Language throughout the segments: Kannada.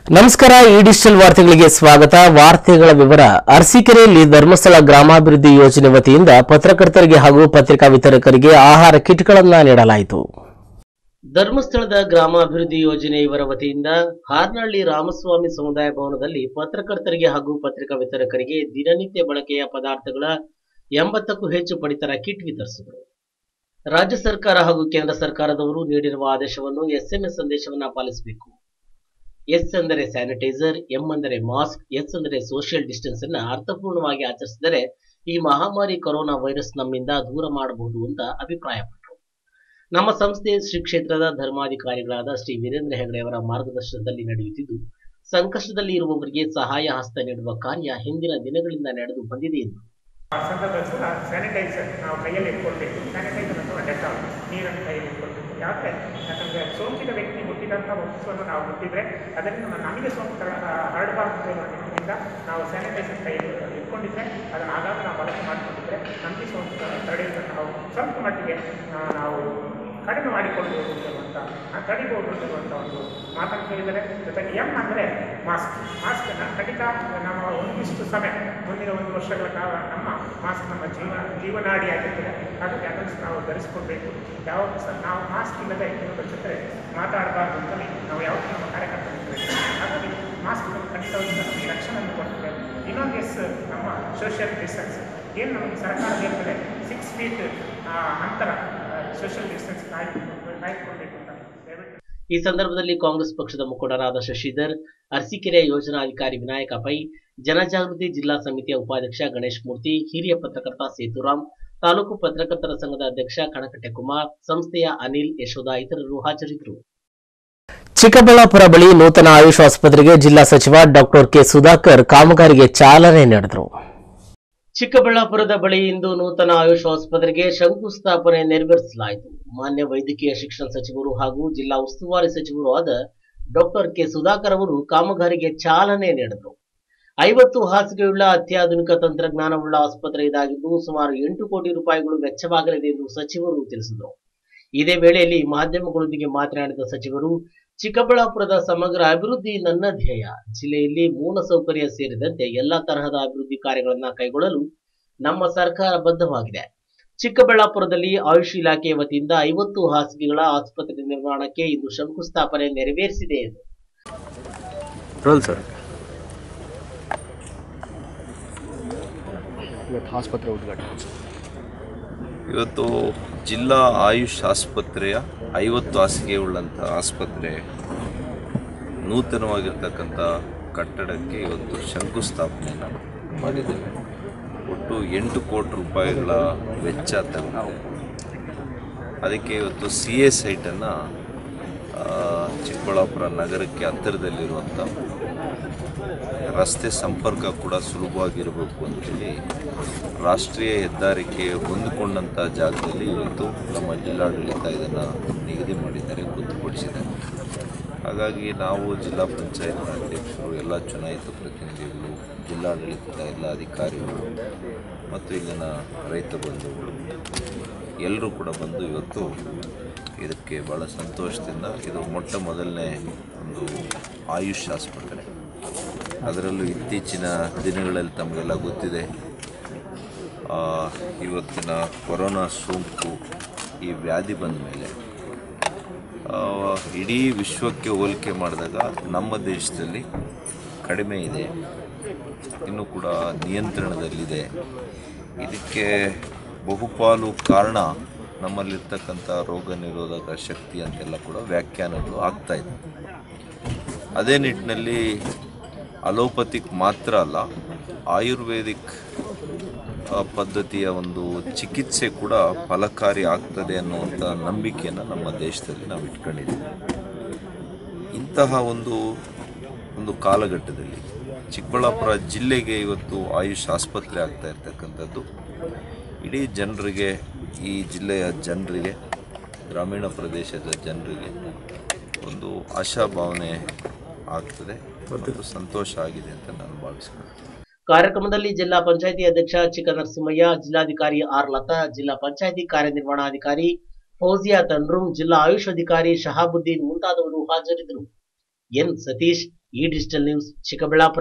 ನಮಸ್ಕಾರ ಈ ಡಿಜಿಟಲ್ ವಾರ್ತೆಗಳಿಗೆ ಸ್ವಾಗತ ವಾರ್ತೆಗಳ ವಿವರ ಅರಸೀಕೆರೆಯಲ್ಲಿ ಧರ್ಮಸ್ಥಳ ಗ್ರಾಮಾಭಿವೃದ್ಧಿ ಯೋಜನೆ ವತಿಯಿಂದ ಪತ್ರಕರ್ತರಿಗೆ ಹಾಗೂ ಪತ್ರಿಕಾ ವಿತರಕರಿಗೆ ಆಹಾರ ಕಿಟ್ಗಳನ್ನು ನೀಡಲಾಯಿತು ಧರ್ಮಸ್ಥಳದ ಗ್ರಾಮಾಭಿವೃದ್ಧಿ ಯೋಜನೆ ಇವರ ವತಿಯಿಂದ ಹಾರ್ನಹಳ್ಳಿ ರಾಮಸ್ವಾಮಿ ಸಮುದಾಯ ಭವನದಲ್ಲಿ ಪತ್ರಕರ್ತರಿಗೆ ಹಾಗೂ ಪತ್ರಿಕಾ ವಿತರಕರಿಗೆ ದಿನನಿತ್ಯ ಬಳಕೆಯ ಪದಾರ್ಥಗಳ ಎಂಬತ್ತಕ್ಕೂ ಹೆಚ್ಚು ಪಡಿತರ ಕಿಟ್ ವಿತರಿಸಿದರು ರಾಜ್ಯ ಸರ್ಕಾರ ಹಾಗೂ ಕೇಂದ್ರ ಸರ್ಕಾರದವರು ನೀಡಿರುವ ಆದೇಶವನ್ನು ಎಸ್ಎಂಎಸ್ ಸಂದೇಶವನ್ನ ಪಾಲಿಸಬೇಕು ಎಸ್ ಅಂದರೆ ಸ್ಯಾನಿಟೈಸರ್ ಎಂ ಅಂದರೆ ಮಾಸ್ಕ್ ಎಸ್ ಅಂದರೆ ಸೋಷಿಯಲ್ ಡಿಸ್ಟೆನ್ಸ್ ಅನ್ನ ಅರ್ಥಪೂರ್ಣವಾಗಿ ಆಚರಿಸಿದರೆ ಈ ಮಹಾಮಾರಿ ಕೊರೋನಾ ವೈರಸ್ ನಮ್ಮಿಂದ ದೂರ ಮಾಡಬಹುದು ಅಂತ ಅಭಿಪ್ರಾಯಪಟ್ಟರು ನಮ್ಮ ಸಂಸ್ಥೆ ಶ್ರೀ ಕ್ಷೇತ್ರದ ಧರ್ಮಾಧಿಕಾರಿಗಳಾದ ಶ್ರೀ ವೀರೇಂದ್ರ ಹೆಗಡೆ ಅವರ ಮಾರ್ಗದರ್ಶನದಲ್ಲಿ ನಡೆಯುತ್ತಿದ್ದು ಸಂಕಷ್ಟದಲ್ಲಿ ಇರುವವರಿಗೆ ಸಹಾಯ ಹಸ್ತ ನೀಡುವ ಕಾರ್ಯ ಹಿಂದಿನ ದಿನಗಳಿಂದ ನಡೆದು ಬಂದಿದೆ ಎಂದು ಆ ಸಂದರ್ಭದಲ್ಲಿ ಕೂಡ ಸ್ಯಾನಿಟೈಸರ್ ನಾವು ಕೈಯಲ್ಲಿ ಇಟ್ಕೊಳ್ಬೇಕು ಸ್ಯಾನಿಟೈಸರ್ ಅಥವಾ ಡೆಟಾಲ್ ನೀರನ್ನು ಕೈಯಲ್ಲಿ ಇಟ್ಕೊಳ್ಬೇಕು ಯಾಕೆ ಯಾಕಂದರೆ ಸೋಂಕಿತ ವ್ಯಕ್ತಿ ಮುಟ್ಟಿದಂಥ ವಸ್ತುವನ್ನು ನಾವು ಮುಟ್ಟಿದರೆ ಅದರಿಂದ ನಮ್ಮ- ನಮಗೆ ಸೋಂಕು ತರ- ಹರಡಬಾರ್ದು ಅನ್ನೋ ನಿಟ್ಟಿನಿಂದ ನಾವು ಸ್ಯಾನಿಟೈಸರ್ ಕೈಯಲ್ಲಿ ಇಟ್ಕೊಂಡಿದ್ರೆ ಅದನ್ನು ಆಗಾಗ ನಾವು ಬಳಕೆ ಮಾಡಿಕೊಂಡಿದ್ರೆ ನಮಗೆ ಸೋಂಕು ತಡೆಯೋದನ್ನು ನಾವು ಸ್ವಲ್ಪ ಮಟ್ಟಿಗೆ ಆ, ನಾವು ಕಡಿಮೆ ಮಾಡಿಕೊಳ್ಬೋದು ಅಂತ ಆ, ತಡಿಬೋದು ಅನ್ನುವಂಥ ಒಂದು ಮಾತನ್ನು ಕೇಳಿದರೆ ಜೊತೆಗೆ ಎಂ ಅಂದರೆ ಮಾಸ್ಕ್ ಮಾಸ್ಕನ್ನು ಖಂಡಿತ ನಮ್ಮ ಒಂದಿಷ್ಟು ಸಮಯ ಮುಂದಿನ ಒಂದು ವರ್ಷಗಳ ಕಾಲ ನಮ್ಮ ಮಾಸ್ಕ್ ನಮ್ಮ ಜೀವ ಜೀವನಾಡಿಯಾಗಿರ್ತದೆ ಹಾಗಾಗಿ ಅದನ್ನು ನಾವು ಧರಿಸ್ಕೊಳ್ಬೇಕು ಯಾವ ಸಹ ನಾವು ಮಾಸ್ಕ್ ಇಲ್ಲದೆ ಇನ್ನೊಬ್ಬರ ಜೊತೆ ಮಾತಾಡಬಾರ್ದು ಅಂತಲೇ ನಾವು ಯಾವತ್ತೂ ನಮ್ಮ ಕಾರ್ಯಕರ್ತರು ಹಾಗಾಗಿ ಮಾಸ್ಕ್ ಖಂಡಿತವಾಗಿ ನಮಗೆ ರಕ್ಷಣೆಯನ್ನು ಕೊಡ್ತದೆ ಇನ್ನೊಂದು ಎಸ್ ನಮ್ಮ ಸೋಷಿಯಲ್ ಡಿಸ್ಟೆನ್ಸ್ ಏನು ನಮಗೆ ಸರ್ಕಾರ ಹೇಳ್ತದೆ ಸಿಕ್ಸ್ ಫೀಟ್ ಅಂತರ ಸೋಷಿಯಲ್ ಡಿಸ್ಟೆನ್ಸ್ ಕಾಯ್ದು ಕಾಯ್ದುಕೊಳ್ಬೇಕು ಅಂತ ದಯವಿಟ್ಟು ಈ ಸಂದರ್ಭದಲ್ಲಿ ಕಾಂಗ್ರೆಸ್ ಪಕ್ಷದ ಮುಖಂಡರಾದ ಶಶಿಧರ್ ಅರಸೀಕೆರೆಯ ಯೋಜನಾಧಿಕಾರಿ ವಿನಾಯಕ ಪೈ ಜನಜಾಗೃತಿ ಜಿಲ್ಲಾ ಸಮಿತಿಯ ಉಪಾಧ್ಯಕ್ಷ ಗಣೇಶ್ ಮೂರ್ತಿ ಹಿರಿಯ ಪತ್ರಕರ್ತ ಸೇತುರಾಮ್ ತಾಲೂಕು ಪತ್ರಕರ್ತರ ಸಂಘದ ಅಧ್ಯಕ್ಷ ಕಣಕಟ್ಟೆ ಕುಮಾರ್ ಸಂಸ್ಥೆಯ ಅನಿಲ್ ಯಶೋಧ ಇತರರು ಹಾಜರಿದ್ದರು ಚಿಕ್ಕಬಳ್ಳಾಪುರ ಬಳಿ ನೂತನ ಆಯುಷ್ ಆಸ್ಪತ್ರೆಗೆ ಜಿಲ್ಲಾ ಸಚಿವ ಡಾಕ್ಟರ್ ಕೆ ಸುಧಾಕರ್ ಕಾಮಗಾರಿಗೆ ಚಾಲನೆ ನೀಡಿದರು ಚಿಕ್ಕಬಳ್ಳಾಪುರದ ಬಳಿ ಇಂದು ನೂತನ ಆಯುಷ್ ಆಸ್ಪತ್ರೆಗೆ ಶಂಕುಸ್ಥಾಪನೆ ನೆರವೇರಿಸಲಾಯಿತು ಮಾನ್ಯ ವೈದ್ಯಕೀಯ ಶಿಕ್ಷಣ ಸಚಿವರು ಹಾಗೂ ಜಿಲ್ಲಾ ಉಸ್ತುವಾರಿ ಸಚಿವರು ಆದ ಡಾಕ್ಟರ್ ಕೆ ಸುಧಾಕರ್ ಅವರು ಕಾಮಗಾರಿಗೆ ಚಾಲನೆ ನೀಡಿದರು ಐವತ್ತು ಹಾಸಿಗೆಯುಳ್ಳ ಅತ್ಯಾಧುನಿಕ ತಂತ್ರಜ್ಞಾನವುಳ್ಳ ಆಸ್ಪತ್ರೆ ಇದಾಗಿದ್ದು ಸುಮಾರು ಎಂಟು ಕೋಟಿ ರೂಪಾಯಿಗಳು ವೆಚ್ಚವಾಗಲಿದೆ ಎಂದು ಸಚಿವರು ತಿಳಿಸಿದರು ಇದೇ ವೇಳೆಯಲ್ಲಿ ಮಾಧ್ಯಮಗಳೊಂದಿಗೆ ಮಾತನಾಡಿದ ಸಚಿವರು ಚಿಕ್ಕಬಳ್ಳಾಪುರದ ಸಮಗ್ರ ಅಭಿವೃದ್ಧಿ ನನ್ನ ಧ್ಯೇಯ ಜಿಲ್ಲೆಯಲ್ಲಿ ಮೂಲಸೌಕರ್ಯ ಸೇರಿದಂತೆ ಎಲ್ಲಾ ತರಹದ ಅಭಿವೃದ್ಧಿ ಕಾರ್ಯಗಳನ್ನು ಕೈಗೊಳ್ಳಲು ನಮ್ಮ ಸರ್ಕಾರ ಬದ್ಧವಾಗಿದೆ ಚಿಕ್ಕಬಳ್ಳಾಪುರದಲ್ಲಿ ಆಯುಷ್ ಇಲಾಖೆಯ ವತಿಯಿಂದ ಐವತ್ತು ಹಾಸಿಗೆಗಳ ಆಸ್ಪತ್ರೆ ನಿರ್ಮಾಣಕ್ಕೆ ಇಂದು ಶಂಕುಸ್ಥಾಪನೆ ನೆರವೇರಿಸಿದೆ ಎಂದು ರೋಲ್ ಸರ್ ಇವತ್ತು ಆಸ್ಪತ್ರೆ ಉದ್ಘಾಟನೆ ಇವತ್ತು ಜಿಲ್ಲಾ ಆಯುಷ್ ಆಸ್ಪತ್ರೆಯ ಐವತ್ತು ಹಾಸಿಗೆ ಉಳ್ಳಂಥ ಆಸ್ಪತ್ರೆ ನೂತನವಾಗಿರ್ತಕ್ಕಂಥ ಕಟ್ಟಡಕ್ಕೆ ಇವತ್ತು ಶಂಕುಸ್ಥಾಪನೆಯನ್ನು ಮಾಡಿದ್ದೇವೆ ಒಟ್ಟು ಎಂಟು ಕೋಟಿ ರೂಪಾಯಿಗಳ ವೆಚ್ಚ ತಗೊಂಡಿದೆ ಅದಕ್ಕೆ ಇವತ್ತು ಸಿ ಎ ಸೈಟನ್ನು ಚಿಕ್ಕಬಳ್ಳಾಪುರ ನಗರಕ್ಕೆ ಹತ್ತಿರದಲ್ಲಿರುವಂಥ ರಸ್ತೆ ಸಂಪರ್ಕ ಕೂಡ ಸುಲಭವಾಗಿರಬೇಕು ಅಂತೇಳಿ ರಾಷ್ಟ್ರೀಯ ಹೆದ್ದಾರಿಗೆ ಹೊಂದಿಕೊಂಡಂಥ ಜಾಗದಲ್ಲಿ ಇವತ್ತು ನಮ್ಮ ಜಿಲ್ಲಾಡಳಿತ ಇದನ್ನು ನಿಗದಿ ಮಾಡಿದ್ದಾರೆ ಗೊತ್ತುಪಡಿಸಿದ್ದಾರೆ ಹಾಗಾಗಿ ನಾವು ಜಿಲ್ಲಾ ಪಂಚಾಯತ್ ಅಧ್ಯಕ್ಷರು ಎಲ್ಲ ಚುನಾಯಿತ ಪ್ರತಿನಿಧಿಗಳು ಜಿಲ್ಲಾಡಳಿತದ ಎಲ್ಲ ಅಧಿಕಾರಿಗಳು ಮತ್ತು ಇಲ್ಲಿನ ರೈತ ಬಂಧುಗಳು ಎಲ್ಲರೂ ಕೂಡ ಬಂದು ಇವತ್ತು ಇದಕ್ಕೆ ಭಾಳ ಸಂತೋಷದಿಂದ ಇದು ಮೊಟ್ಟ ಮೊದಲನೇ ಒಂದು ಆಯುಷ್ ಆಸ್ಪತ್ರೆ ಅದರಲ್ಲೂ ಇತ್ತೀಚಿನ ದಿನಗಳಲ್ಲಿ ತಮಗೆಲ್ಲ ಗೊತ್ತಿದೆ ಆ, ಇವತ್ತಿನ ಕೊರೋನಾ ಸೋಂಕು ಈ ವ್ಯಾಧಿ ಬಂದ ಮೇಲೆ ಆ, ಇಡೀ ವಿಶ್ವಕ್ಕೆ ಹೋಲಿಕೆ ಮಾಡಿದಾಗ ನಮ್ಮ ದೇಶದಲ್ಲಿ ಕಡಿಮೆ ಇದೆ ಇನ್ನೂ ಕೂಡ ನಿಯಂತ್ರಣದಲ್ಲಿದೆ ಇದಕ್ಕೆ ಬಹುಪಾಲು ಕಾರಣ ನಮ್ಮಲ್ಲಿರ್ತಕ್ಕಂಥ ರೋಗ ನಿರೋಧಕ ಶಕ್ತಿ ಅಂತೆಲ್ಲ ಕೂಡ ವ್ಯಾಖ್ಯಾನಗಳು ಆಗ್ತಾ ಇದೆ ಅದೇ ನಿಟ್ಟಿನಲ್ಲಿ ಅಲೋಪತಿಕ್ ಮಾತ್ರ ಅಲ್ಲ ಆಯುರ್ವೇದಿಕ್ ಆ, ಪದ್ಧತಿಯ ಒಂದು ಚಿಕಿತ್ಸೆ ಕೂಡ ಫಲಕಾರಿ ಆಗ್ತದೆ ಅನ್ನುವಂಥ ನಂಬಿಕೆಯನ್ನು ನಮ್ಮ ದೇಶದಲ್ಲಿ ನಾವು ಇಟ್ಕೊಂಡಿದ್ದೀವಿ ಇಂತಹ ಒಂದು ಒಂದು ಕಾಲಘಟ್ಟದಲ್ಲಿ ಚಿಕ್ಕಬಳ್ಳಾಪುರ ಜಿಲ್ಲೆಗೆ ಇವತ್ತು ಆಯುಷ್ ಆಸ್ಪತ್ರೆ ಆಗ್ತಾ ಇರ್ತಕ್ಕಂಥದ್ದು ಇಡೀ ಜನರಿಗೆ ಈ ಜಿಲ್ಲೆಯ ಜನರಿಗೆ ಗ್ರಾಮೀಣ ಪ್ರದೇಶದ ಜನರಿಗೆ ಒಂದು ಆಶಾಭಾವನೆ ಆಗ್ತದೆ ಮತ್ತು ಸಂತೋಷ ಆಗಿದೆ ಅಂತ ನಾನು ಭಾವಿಸ್ತೀನಿ ಕಾರ್ಯಕ್ರಮದಲ್ಲಿ ಜಿಲ್ಲಾ ಪಂಚಾಯಿತಿ ಅಧ್ಯಕ್ಷ ಚಿಕ್ಕ ನರಸಿಂಹಯ್ಯ ಜಿಲ್ಲಾಧಿಕಾರಿ ಆರ್ ಲತಾ ಜಿಲ್ಲಾ ಪಂಚಾಯಿತಿ ಕಾರ್ಯನಿರ್ವಹಣಾಧಿಕಾರಿ ಫೌಜಿಯಾ ತನ್ರುಮ್ ಜಿಲ್ಲಾ ಆಯುಷ್ ಅಧಿಕಾರಿ ಶಹಾಬುದ್ದೀನ್ ಮುಂತಾದವರು ಹಾಜರಿದ್ದರು ಎನ್ ಸತೀಶ್ ಈ ಡಿಜಿಟಲ್ ನ್ಯೂಸ್ ಚಿಕ್ಕಬಳ್ಳಾಪುರ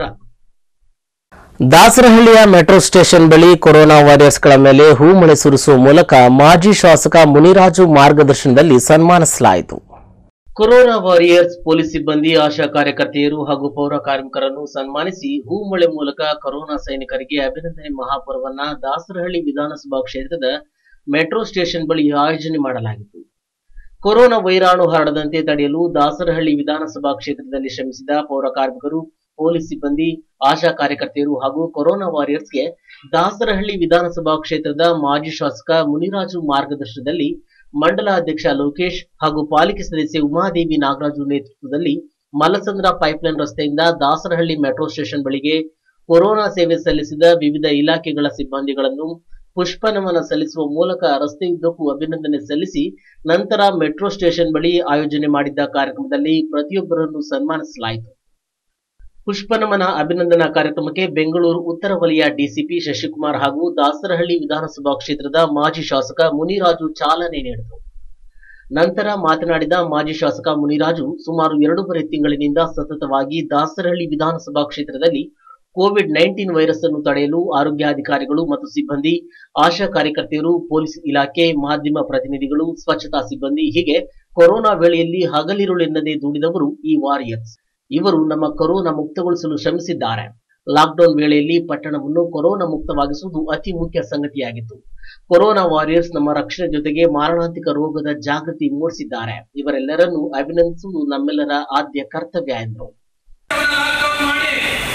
ದಾಸರಹಳ್ಳಿಯ ಮೆಟ್ರೋ ಸ್ಟೇಷನ್ ಬಳಿ ಕೊರೋನಾ ವಾರಿಯರ್ಸ್ಗಳ ಮೇಲೆ ಹೂಮಳೆ ಸುರಿಸುವ ಮೂಲಕ ಮಾಜಿ ಶಾಸಕ ಮುನಿರಾಜು ಮಾರ್ಗದರ್ಶನದಲ್ಲಿ ಸನ್ಮಾನಿಸಲಾಯಿತು ಕೊರೋನಾ ವಾರಿಯರ್ಸ್ ಪೊಲೀಸ್ ಸಿಬ್ಬಂದಿ ಆಶಾ ಕಾರ್ಯಕರ್ತೆಯರು ಹಾಗೂ ಪೌರ ಕಾರ್ಮಿಕರನ್ನು ಸನ್ಮಾನಿಸಿ ಹೂಮಳೆ ಮೂಲಕ ಕೊರೋನಾ ಸೈನಿಕರಿಗೆ ಅಭಿನಂದನೆ ಮಹಾಪರ್ವನ್ನ ದಾಸರಹಳ್ಳಿ ವಿಧಾನಸಭಾ ಕ್ಷೇತ್ರದ ಮೆಟ್ರೋ ಸ್ಟೇಷನ್ ಬಳಿ ಆಯೋಜನೆ ಮಾಡಲಾಗಿತ್ತು ಕೊರೋನಾ ವೈರಾಣು ಹರಡದಂತೆ ತಡೆಯಲು ದಾಸರಹಳ್ಳಿ ವಿಧಾನಸಭಾ ಕ್ಷೇತ್ರದಲ್ಲಿ ಶ್ರಮಿಸಿದ ಪೌರ ಕಾರ್ಮಿಕರು ಪೊಲೀಸ್ ಸಿಬ್ಬಂದಿ ಆಶಾ ಕಾರ್ಯಕರ್ತೆಯರು ಹಾಗೂ ಕೊರೋನಾ ವಾರಿಯರ್ಸ್ಗೆ ದಾಸರಹಳ್ಳಿ ವಿಧಾನಸಭಾ ಕ್ಷೇತ್ರದ ಮಾಜಿ ಶಾಸಕ ಮುನಿರಾಜು ಮಾರ್ಗದರ್ಶನದಲ್ಲಿ ಮಂಡಲ ಅಧ್ಯಕ್ಷ ಲೋಕೇಶ್ ಹಾಗೂ ಪಾಲಿಕೆ ಸದಸ್ಯೆ ಉಮಾದೇವಿ ನಾಗರಾಜು ನೇತೃತ್ವದಲ್ಲಿ ಮಲ್ಲಸಂದ್ರ ಪೈಪ್ಲೈನ್ ರಸ್ತೆಯಿಂದ ದಾಸರಹಳ್ಳಿ ಮೆಟ್ರೋ ಸ್ಟೇಷನ್ ಬಳಿಗೆ ಕೊರೋನಾ ಸೇವೆ ಸಲ್ಲಿಸಿದ ವಿವಿಧ ಇಲಾಖೆಗಳ ಸಿಬ್ಬಂದಿಗಳನ್ನು ಪುಷ್ಪ ನಮನ ಸಲ್ಲಿಸುವ ಮೂಲಕ ರಸ್ತೆಯುದ್ದಕ್ಕೂ ಅಭಿನಂದನೆ ಸಲ್ಲಿಸಿ ನಂತರ ಮೆಟ್ರೋ ಸ್ಟೇಷನ್ ಬಳಿ ಆಯೋಜನೆ ಮಾಡಿದ್ದ ಕಾರ್ಯಕ್ರಮದಲ್ಲಿ ಪ್ರತಿಯೊಬ್ಬರನ್ನು ಸನ್ಮಾನಿಸಲಾಯಿತು ಪುಷ್ಪ ನಮನ ಅಭಿನಂದನಾ ಕಾರ್ಯಕ್ರಮಕ್ಕೆ ಬೆಂಗಳೂರು ಉತ್ತರ ವಲಯ ಡಿಸಿಪಿ ಶಶಿಕುಮಾರ್ ಹಾಗೂ ದಾಸರಹಳ್ಳಿ ವಿಧಾನಸಭಾ ಕ್ಷೇತ್ರದ ಮಾಜಿ ಶಾಸಕ ಮುನಿರಾಜು ಚಾಲನೆ ನೀಡಿದರು ನಂತರ ಮಾತನಾಡಿದ ಮಾಜಿ ಶಾಸಕ ಮುನಿರಾಜು ಸುಮಾರು ಎರಡೂವರೆ ತಿಂಗಳಿನಿಂದ ಸತತವಾಗಿ ದಾಸರಹಳ್ಳಿ ವಿಧಾನಸಭಾ ಕ್ಷೇತ್ರದಲ್ಲಿ ಕೋವಿಡ್ ನೈನ್ಟೀನ್ ವೈರಸ್ ಅನ್ನು ತಡೆಯಲು ಆರೋಗ್ಯಾಧಿಕಾರಿಗಳು ಮತ್ತು ಸಿಬ್ಬಂದಿ ಆಶಾ ಕಾರ್ಯಕರ್ತೆಯರು ಪೊಲೀಸ್ ಇಲಾಖೆ ಮಾಧ್ಯಮ ಪ್ರತಿನಿಧಿಗಳು ಸ್ವಚ್ಛತಾ ಸಿಬ್ಬಂದಿ ಹೀಗೆ ಕೊರೋನಾ ವೇಳೆಯಲ್ಲಿ ಹಗಲಿರುಳೆನ್ನದೆ ದುಡಿದವರು ಈ ವಾರಿಯರ್ಸ್ ಇವರು ನಮ್ಮ ಕೊರೋನಾ ಮುಕ್ತಗೊಳಿಸಲು ಶ್ರಮಿಸಿದ್ದಾರೆ ಲಾಕ್ಡೌನ್ ವೇಳೆಯಲ್ಲಿ ಪಟ್ಟಣವನ್ನು ಕೊರೋನಾ ಮುಕ್ತವಾಗಿಸುವುದು ಅತಿ ಮುಖ್ಯ ಸಂಗತಿಯಾಗಿತ್ತು ಕೊರೋನಾ ವಾರಿಯರ್ಸ್ ನಮ್ಮ ರಕ್ಷಣೆ ಜೊತೆಗೆ ಮಾರಣಾಂತಿಕ ರೋಗದ ಜಾಗೃತಿ ಮೂಡಿಸಿದ್ದಾರೆ ಇವರೆಲ್ಲರನ್ನೂ ಅಭಿನಂದಿಸುವುದು ನಮ್ಮೆಲ್ಲರ ಆದ್ಯ ಕರ್ತವ್ಯ ಎಂದರು ಲಾಕ್ಡೌನ್ ಮಾಡಿ